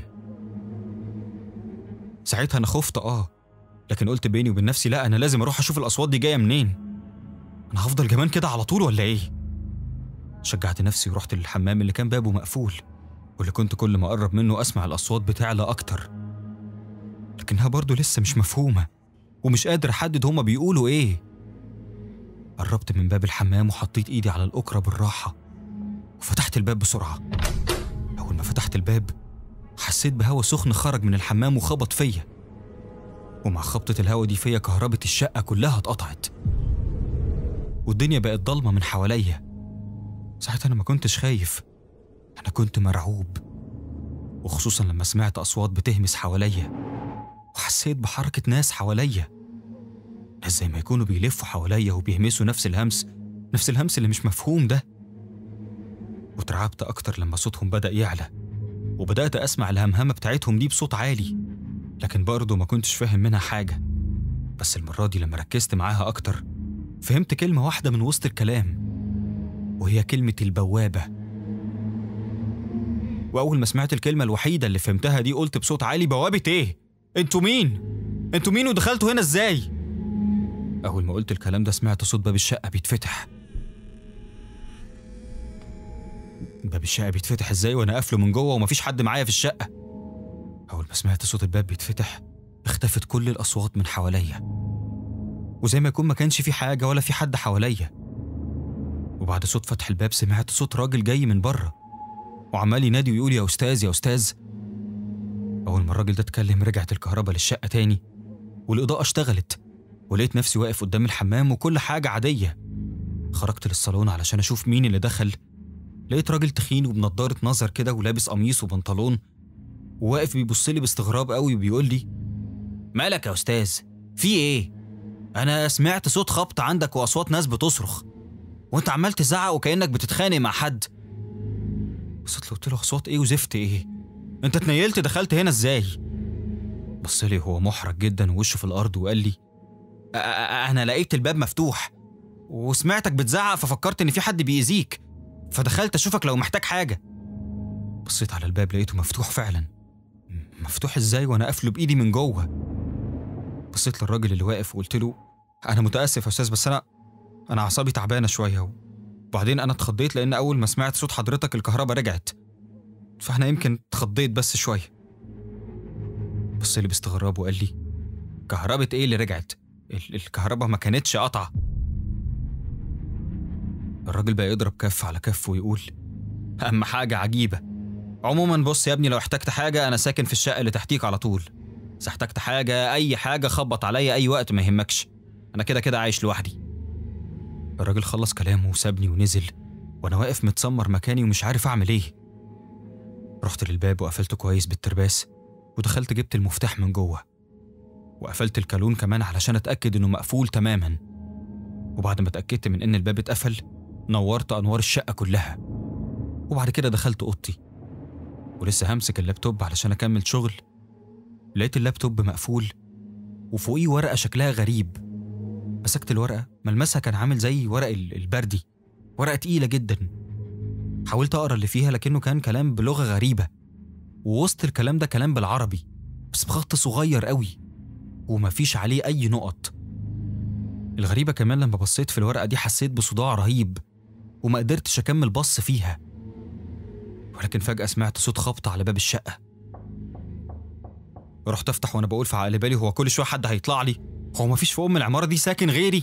ساعتها أنا خفت آه لكن قلت بيني وبين نفسي لا أنا لازم أروح أشوف الأصوات دي جاية منين أنا هفضل جمان كده على طول ولا إيه؟ شجعت نفسي ورحت للحمام اللي كان بابه مقفول واللي كنت كل ما أقرب منه أسمع الأصوات بتعلى أكتر لكنها برضه لسه مش مفهومة ومش قادر أحدد هما بيقولوا إيه قربت من باب الحمام وحطيت إيدي على الأكرة بالراحة وفتحت الباب بسرعة أول ما فتحت الباب حسيت بهوا سخن خرج من الحمام وخبط فيا ومع خبطة الهوا دي فيا كهربة الشقة كلها اتقطعت والدنيا بقت ضلمة من حواليا ساعتها أنا ما كنتش خايف أنا كنت مرعوب وخصوصا لما سمعت أصوات بتهمس حواليا وحسيت بحركة ناس حواليا ناس زي ما يكونوا بيلفوا حواليا وبيهمسوا نفس الهمس نفس الهمس اللي مش مفهوم ده واترعبت أكتر لما صوتهم بدأ يعلى وبدأت أسمع الهمهمة بتاعتهم دي بصوت عالي لكن برضه ما كنتش فاهم منها حاجة بس المرة دي لما ركزت معاها أكتر فهمت كلمة واحدة من وسط الكلام وهي كلمة البوابة وأول ما سمعت الكلمة الوحيدة اللي فهمتها دي قلت بصوت عالي بوابة إيه؟ انتوا مين؟ انتوا مين ودخلتوا هنا ازاي؟ أول ما قلت الكلام ده سمعت صوت باب الشقة بيتفتح باب الشقة بيتفتح ازاي وانا قافله من جوه ومفيش حد معايا في الشقة أول ما سمعت صوت الباب بيتفتح اختفت كل الأصوات من حواليا وزي ما يكون ما كانش في حاجة ولا في حد حواليا وبعد صوت فتح الباب سمعت صوت راجل جاي من بره وعمال ينادي ويقول يا أستاذ يا أستاذ أول ما الراجل ده اتكلم رجعت الكهرباء للشقة تاني والإضاءة اشتغلت ولقيت نفسي واقف قدام الحمام وكل حاجة عادية خرجت للصالون علشان أشوف مين اللي دخل لقيت راجل تخين وبنضارة نظر كده ولابس قميص وبنطلون وواقف بيبص لي باستغراب قوي وبيقول لي مالك يا أستاذ؟ في إيه؟ أنا سمعت صوت خبط عندك وأصوات ناس بتصرخ وأنت عمال تزعق وكأنك بتتخانق مع حد بصيت له قلت له أصوات إيه وزفت إيه؟ أنت اتنيلت دخلت هنا إزاي؟ بص لي هو محرج جدا ووشه في الأرض وقال لي "أ- أ- أنا لقيت الباب مفتوح وسمعتك بتزعق ففكرت إن في حد بيأذيك فدخلت أشوفك لو محتاج حاجة بصيت على الباب لقيته مفتوح فعلا مفتوح ازاي وانا قافله بايدي من جوه بصيت للراجل اللي واقف وقلت له انا متاسف يا استاذ بس انا انا اعصابي تعبانه شويه وبعدين انا اتخضيت لان اول ما سمعت صوت حضرتك الكهرباء رجعت فاحنا يمكن اتخضيت بس شويه بص لي باستغراب وقال لي كهرباء ايه اللي رجعت ال- الكهرباء ما كانتش قطعه الراجل بقى يضرب كف على كف ويقول اهم حاجه عجيبه عموما بص يا ابني لو احتجت حاجة أنا ساكن في الشقة اللي تحتيك على طول إذا احتجت حاجة أي حاجة خبط عليا أي وقت ما يهمكش أنا كده كده عايش لوحدي الراجل خلص كلامه وسابني ونزل وأنا واقف متسمر مكاني ومش عارف أعمل إيه رحت للباب وقفلته كويس بالترباس ودخلت جبت المفتاح من جوه وقفلت الكالون كمان علشان أتأكد إنه مقفول تماما وبعد ما اتأكدت من إن الباب اتقفل نورت أنوار الشقة كلها وبعد كده دخلت أوضتي ولسه همسك اللابتوب علشان أكمل شغل لقيت اللابتوب مقفول وفوقيه ورقة شكلها غريب مسكت الورقة ملمسها كان عامل زي ورق ال- البردي ورقة تقيلة جدا حاولت أقرأ اللي فيها لكنه كان كلام بلغة غريبة ووسط الكلام ده كلام بالعربي بس بخط صغير قوي ومفيش عليه أي نقط الغريبة كمان لما بصيت في الورقة دي حسيت بصداع رهيب وما قدرتش أكمل بص فيها ولكن فجأة سمعت صوت خبط على باب الشقة رحت أفتح وأنا بقول في عقل بالي هو كل شوية حد هيطلع لي هو مفيش في أم العمارة دي ساكن غيري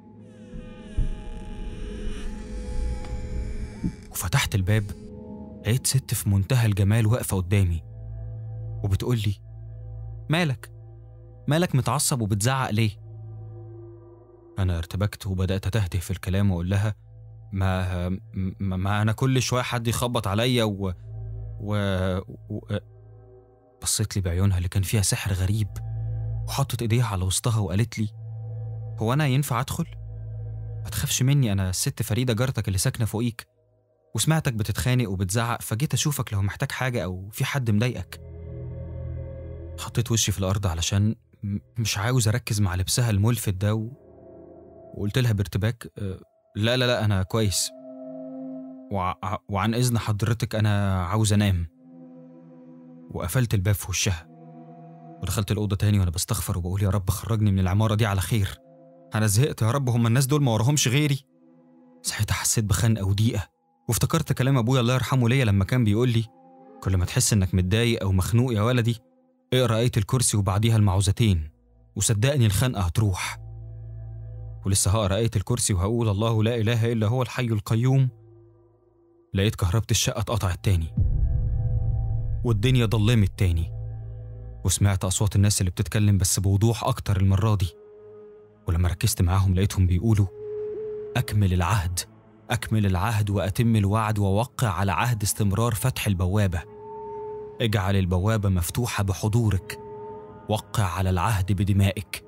وفتحت الباب لقيت ست في منتهى الجمال واقفة قدامي وبتقول لي مالك مالك متعصب وبتزعق ليه أنا ارتبكت وبدأت أتهته في الكلام وأقول لها ما ما, ما انا كل شويه حد يخبط عليا و... و... و... بصيت لي بعيونها اللي كان فيها سحر غريب وحطت ايديها على وسطها وقالت لي هو انا ينفع ادخل ما تخافش مني انا الست فريده جارتك اللي ساكنه فوقيك وسمعتك بتتخانق وبتزعق فجيت اشوفك لو محتاج حاجه او في حد مضايقك حطيت وشي في الارض علشان م- مش عاوز اركز مع لبسها الملفت ده و... وقلت لها بارتباك "أه، لا لا لا أنا كويس وع... وعن إذن حضرتك أنا عاوز أنام وقفلت الباب في وشها ودخلت الأوضة تاني وأنا بستغفر وبقول يا رب خرجني من العمارة دي على خير أنا زهقت يا رب هم الناس دول ما وراهمش غيري ساعتها حسيت بخنقة وضيقة وافتكرت كلام أبويا الله يرحمه ليا لما كان بيقول لي كل ما تحس إنك متضايق أو مخنوق يا ولدي اقرأ آية الكرسي وبعديها المعوذتين وصدقني الخنقة هتروح ولسه هقرا آية الكرسي وهقول الله لا إله إلا هو الحي القيوم لقيت كهربة الشقة اتقطعت تاني والدنيا ضلمت تاني وسمعت أصوات الناس اللي بتتكلم بس بوضوح أكتر المرة دي ولما ركزت معاهم لقيتهم بيقولوا أكمل العهد أكمل العهد وأتم الوعد ووقع على عهد استمرار فتح البوابة اجعل البوابة مفتوحة بحضورك وقع على العهد بدمائك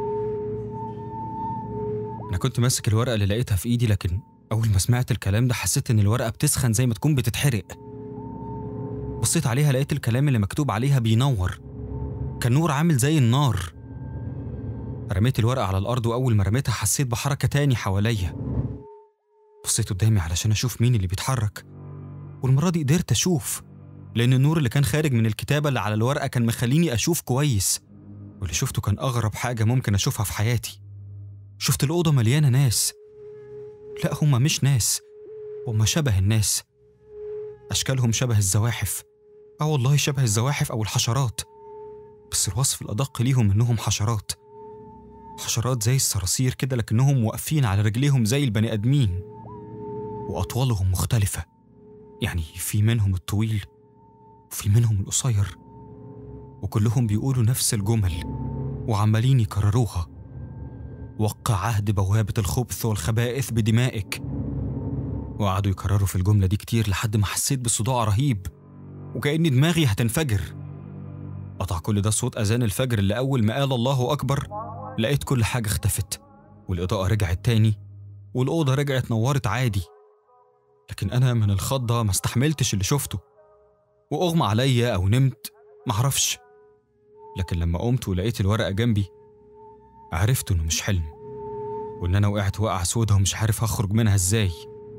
أنا كنت ماسك الورقة اللي لقيتها في إيدي لكن أول ما سمعت الكلام ده حسيت إن الورقة بتسخن زي ما تكون بتتحرق بصيت عليها لقيت الكلام اللي مكتوب عليها بينور كان نور عامل زي النار رميت الورقة على الأرض وأول ما رميتها حسيت بحركة تاني حواليا بصيت قدامي علشان أشوف مين اللي بيتحرك والمرة دي قدرت أشوف لأن النور اللي كان خارج من الكتابة اللي على الورقة كان مخليني أشوف كويس واللي شفته كان أغرب حاجة ممكن أشوفها في حياتي شفت الأوضة مليانة ناس لا هما مش ناس هما شبه الناس أشكالهم شبه الزواحف آه والله شبه الزواحف أو الحشرات بس الوصف الأدق ليهم إنهم حشرات حشرات زي الصراصير كده لكنهم واقفين على رجليهم زي البني آدمين وأطوالهم مختلفة يعني في منهم الطويل وفي منهم القصير وكلهم بيقولوا نفس الجمل وعمالين يكرروها وقع عهد بوابة الخبث والخبائث بدمائك وقعدوا يكرروا في الجملة دي كتير لحد ما حسيت بصداع رهيب وكأن دماغي هتنفجر قطع كل ده صوت أذان الفجر اللي أول ما قال الله أكبر لقيت كل حاجة اختفت والإضاءة رجعت تاني والأوضة رجعت نورت عادي لكن أنا من الخضة ما استحملتش اللي شفته وأغمى عليا أو نمت معرفش لكن لما قمت ولقيت الورقة جنبي عرفت إنه مش حلم وإن أنا وقعت وقعة سودة ومش عارف هخرج منها إزاي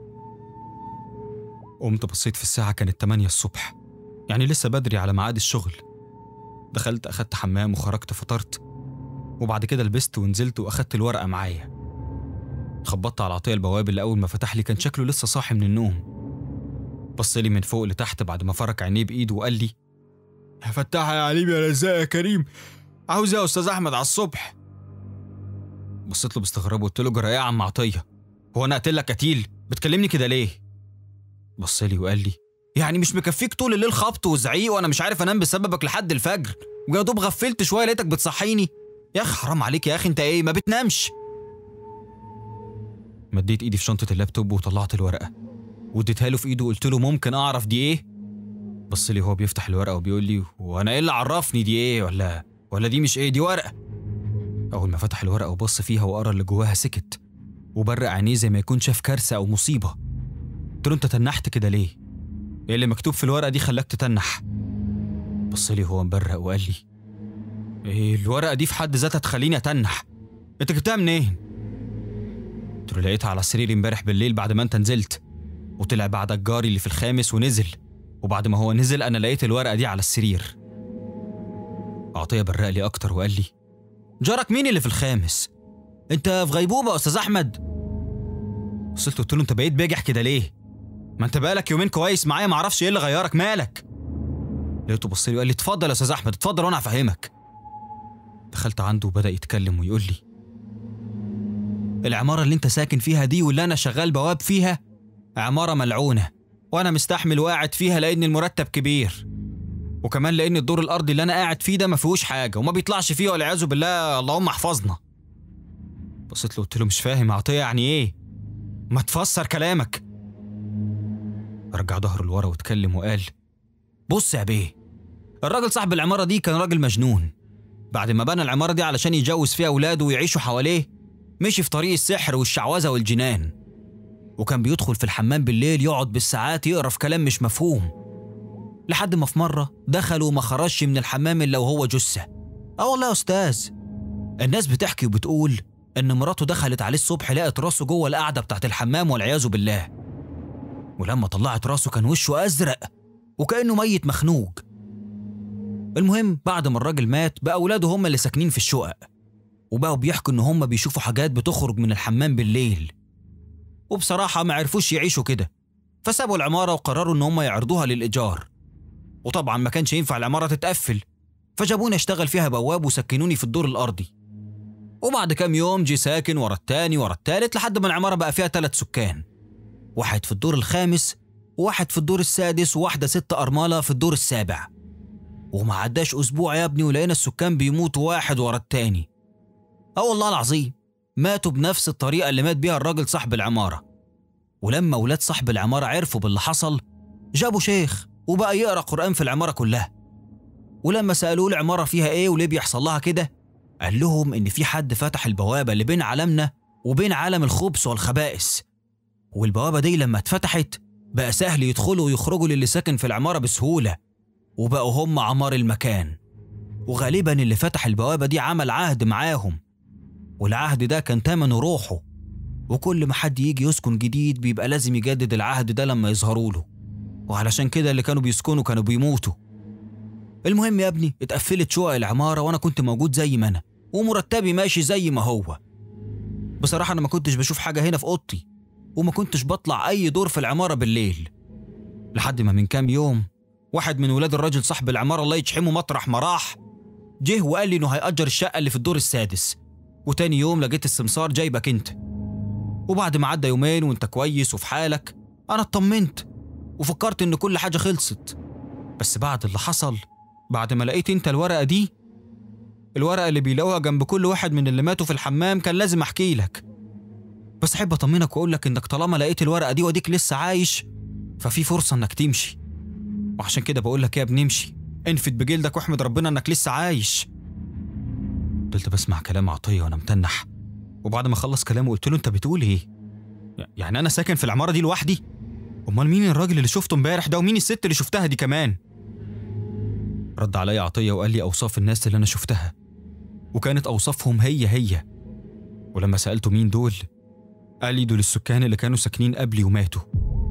قمت بصيت في الساعة كانت 8 الصبح يعني لسه بدري على ميعاد الشغل دخلت أخدت حمام وخرجت فطرت وبعد كده لبست ونزلت وأخدت الورقة معايا خبطت على عطية البواب اللي أول ما فتح لي كان شكله لسه صاحي من النوم بص لي من فوق لتحت بعد ما فرك عينيه بإيده وقال لي يا فتاح يا عليم يا رزاق يا كريم عاوز إيه يا أستاذ أحمد على الصبح بصيت له باستغراب وقلت له جرى إيه يا عم عطية هو أنا قتلك قتيل بتكلمني كده ليه بص لي وقال لي يعني مش مكفيك طول الليل خبط وزعيق وانا مش عارف انام بسببك لحد الفجر ويا دوب غفلت شويه لقيتك بتصحيني يا اخي حرام عليك يا اخي انت ايه ما بتنامش مديت ايدي في شنطه اللابتوب وطلعت الورقه واديتها له في ايده وقلت له ممكن اعرف دي ايه بص لي وهو بيفتح الورقه وبيقول لي وانا ايه اللي عرفني دي ايه ولا ولا دي مش ايه دي ورقه اول ما فتح الورقه وبص فيها وقرا اللي جواها سكت وبرق عينيه زي ما يكون شاف كارثه او مصيبه قلت له انت تنحت كده ليه ايه اللي مكتوب في الورقه دي خلاك تتنح بص لي هو مبرق وقال لي ايه الورقه دي في حد ذاتها تخليني اتنح انت جبتها منين قلت له لقيتها على سريري امبارح بالليل بعد ما انت نزلت وطلع بعدك جاري اللي في الخامس ونزل وبعد ما هو نزل انا لقيت الورقه دي على السرير عطيه برق لي اكتر وقال لي جارك مين اللي في الخامس انت في غيبوبه يا استاذ احمد وصلت قلت له انت بقيت باجح كده ليه ما انت بقالك يومين كويس معايا معرفش ايه اللي غيرك مالك لقيته بص لي وقال لي اتفضل يا استاذ احمد اتفضل وانا هفهمك دخلت عنده وبدا يتكلم ويقول لي العماره اللي انت ساكن فيها دي واللي انا شغال بواب فيها عماره ملعونه وانا مستحمل وقاعد فيها لان المرتب كبير وكمان لان الدور الارضي اللي انا قاعد فيه ده ما فيهوش حاجه وما بيطلعش فيه والعياذ بالله اللهم احفظنا بصيت له قلت له مش فاهم عطيه يعني ايه ما تفسر كلامك رجع ظهره لورا واتكلم وقال بص يا بيه الراجل صاحب العمارة دي كان راجل مجنون بعد ما بنى العمارة دي علشان يجوز فيها أولاده ويعيشوا حواليه مشي في طريق السحر والشعوذة والجنان وكان بيدخل في الحمام بالليل يقعد بالساعات يقرا في كلام مش مفهوم لحد ما في مرة دخل وما خرجش من الحمام إلا وهو جثة آه والله يا أستاذ الناس بتحكي وبتقول إن مراته دخلت عليه الصبح لقت راسه جوه القعدة بتاعت الحمام والعياذ بالله ولما طلعت راسه كان وشه أزرق وكأنه ميت مخنوق المهم بعد ما الراجل مات بقى أولاده هم اللي ساكنين في الشقق وبقوا بيحكوا إن هم بيشوفوا حاجات بتخرج من الحمام بالليل وبصراحة ما عرفوش يعيشوا كده فسابوا العمارة وقرروا إن هم يعرضوها للإيجار وطبعا ما كانش ينفع العمارة تتقفل فجابوني أشتغل فيها بواب وسكنوني في الدور الأرضي وبعد كام يوم جه ساكن ورا التاني ورا التالت لحد ما العمارة بقى فيها تلات سكان واحد في الدور الخامس وواحد في الدور السادس وواحدة ست أرملة في الدور السابع وما عداش أسبوع يا ابني ولقينا السكان بيموتوا واحد ورا التاني اه والله العظيم ماتوا بنفس الطريقة اللي مات بيها الراجل صاحب العمارة ولما ولاد صاحب العمارة عرفوا باللي حصل جابوا شيخ وبقى يقرأ قرآن في العمارة كلها ولما سألوه العمارة فيها ايه وليه بيحصل لها كده قال لهم إن في حد فتح البوابة اللي بين عالمنا وبين عالم الخبث والخبائث والبوابة دي لما اتفتحت بقى سهل يدخلوا ويخرجوا للي ساكن في العمارة بسهولة وبقوا هم عمار المكان وغالبا اللي فتح البوابة دي عمل عهد معاهم والعهد ده كان تمنه روحه وكل ما حد يجي يسكن جديد بيبقى لازم يجدد العهد ده لما يظهروا له وعلشان كده اللي كانوا بيسكنوا كانوا بيموتوا المهم يا ابني اتقفلت شقق العمارة وأنا كنت موجود زي ما أنا ومرتبي ماشي زي ما هو بصراحة أنا ما كنتش بشوف حاجة هنا في أوضتي وما كنتش بطلع أي دور في العمارة بالليل لحد ما من كام يوم واحد من ولاد الراجل صاحب العمارة الله يجحمه مطرح ما راح جه وقال لي إنه هيأجر الشقة اللي في الدور السادس وتاني يوم لقيت السمسار جايبك أنت وبعد ما عدى يومين وأنت كويس وفي حالك أنا اطمنت وفكرت إن كل حاجة خلصت بس بعد اللي حصل بعد ما لقيت أنت الورقة دي الورقة اللي بيلاقوها جنب كل واحد من اللي ماتوا في الحمام كان لازم أحكي لك بس احب اطمنك واقول لك انك طالما لقيت الورقه دي واديك لسه عايش ففي فرصه انك تمشي وعشان كده بقول لك يا ابني امشي انفد بجلدك واحمد ربنا انك لسه عايش فضلت بسمع كلام عطيه وانا متنح وبعد ما خلص كلامه قلت له انت بتقول ايه يعني انا ساكن في العماره دي لوحدي امال مين الراجل اللي شفته امبارح ده ومين الست اللي شفتها دي كمان رد عليا عطيه وقال لي اوصاف الناس اللي انا شفتها وكانت اوصافهم هي هي ولما سالته مين دول قال لي دول السكان اللي كانوا ساكنين قبلي وماتوا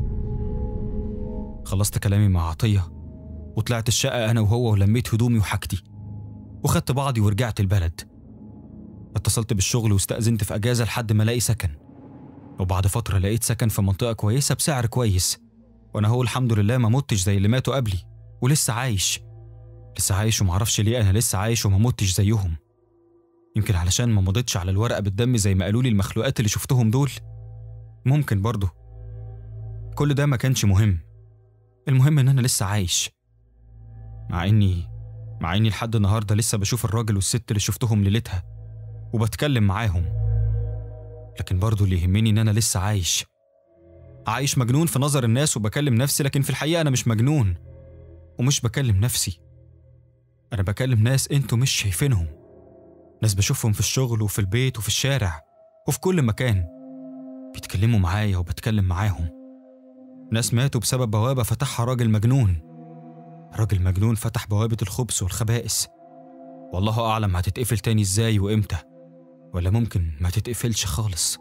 خلصت كلامي مع عطيه وطلعت الشقه انا وهو ولميت هدومي وحاجتي وخدت بعضي ورجعت البلد اتصلت بالشغل واستأذنت في أجازة لحد ما ألاقي سكن وبعد فترة لقيت سكن في منطقة كويسة بسعر كويس وأنا هو الحمد لله ما متش زي اللي ماتوا قبلي ولسه عايش لسه عايش ومعرفش ليه أنا لسه عايش وما متش زيهم يمكن علشان ما مضيتش على الورقة بالدم زي ما قالوا لي المخلوقات اللي شفتهم دول ممكن برضه كل ده ما كانش مهم المهم إن أنا لسه عايش مع إني مع إني لحد النهاردة لسه بشوف الراجل والست اللي شفتهم ليلتها وبتكلم معاهم لكن برضه اللي يهمني إن أنا لسه عايش عايش مجنون في نظر الناس وبكلم نفسي لكن في الحقيقة أنا مش مجنون ومش بكلم نفسي أنا بكلم ناس أنتوا مش شايفينهم ناس بشوفهم في الشغل وفي البيت وفي الشارع وفي كل مكان بيتكلموا معايا وبتكلم معاهم ناس ماتوا بسبب بوابة فتحها راجل مجنون راجل مجنون فتح بوابة الخبث والخبائث والله أعلم هتتقفل تاني إزاي وإمتى ولا ممكن ما تتقفلش خالص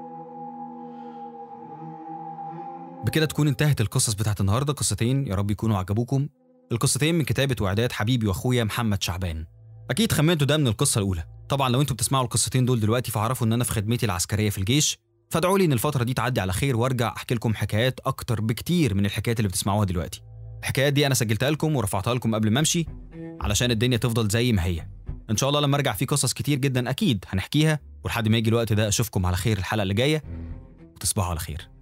بكده تكون انتهت القصص بتاعت النهارده قصتين يا رب يكونوا عجبوكم القصتين من كتابة وإعداد حبيبي وأخويا محمد شعبان أكيد خمنتوا ده من القصة الأولى طبعا لو انتوا بتسمعوا القصتين دول دلوقتي فاعرفوا ان انا في خدمتي العسكريه في الجيش فادعوا لي ان الفتره دي تعدي على خير وارجع احكي لكم حكايات اكتر بكتير من الحكايات اللي بتسمعوها دلوقتي الحكايات دي انا سجلتها لكم ورفعتها لكم قبل ما امشي علشان الدنيا تفضل زي ما هي ان شاء الله لما ارجع في قصص كتير جدا اكيد هنحكيها ولحد ما يجي الوقت ده اشوفكم على خير الحلقه اللي جايه وتصبحوا على خير